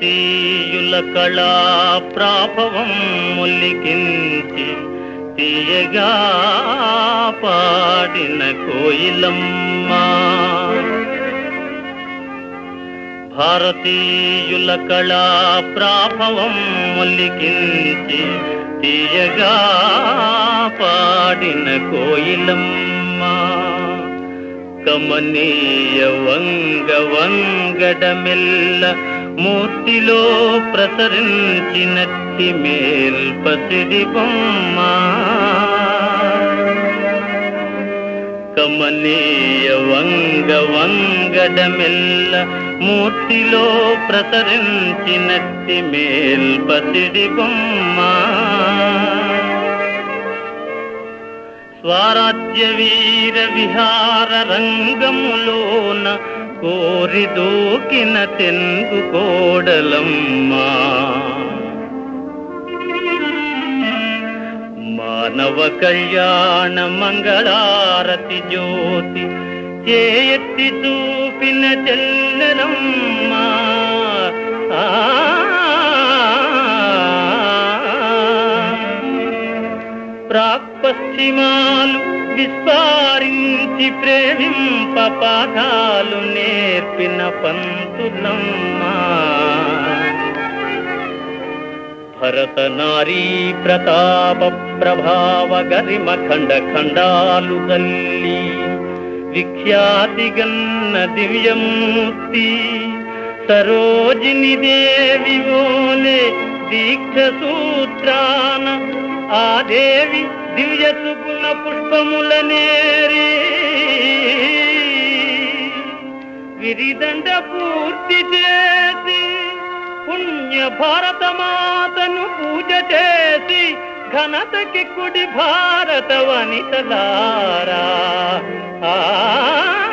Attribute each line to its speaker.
Speaker 1: భారతీయుల కళా ప్రాభవం ముల్లికించి తీయగా పాడిన కోయిలమ్మ భారతీయుల కళా ప్రాభవం ముల్లికించి తీయగా పాడిన కోయిలమ్మ కమనీయ వంగ వంగడమెల్ల మూర్తిలో ప్రసరించినట్టి మేల్పసిడి బొమ్మ కమనీయ వంగ వంగడమెల్ల మూర్తిలో ప్రసరించినట్టి మేల్పసిడి బొమ్మ స్వరాజ్య వీర విహార రంగములోన కోరి దూకిన తెంగు కోడలమ్మా మానవ కళ్యాణ మంగళారతి జ్యోతి చేయెత్తి చూపిన చెల్లెలమ్మా ఆ ప్రాక్పశ్చిమాలు విస్పారించి ప్రేమింప పాఠాలు నేర్పిన పంతులమ్మా భరత నారీ ప్రతాప ప్రభావ గరిమ ఖండ ఖండాలు తల్లి విఖ్యాతి గన్న దివ్యమూర్తి సరోజిని దేవి ఓలే దీక్ష సూత్రాన ఆ దేవి దివ్య సుగుణ పుష్పముల నేరి విరిదండ పూర్తి చేసి పుణ్య భారత మాతను పూజ చేసి ఘనతకి కుడి భారత వనితలారా ఆ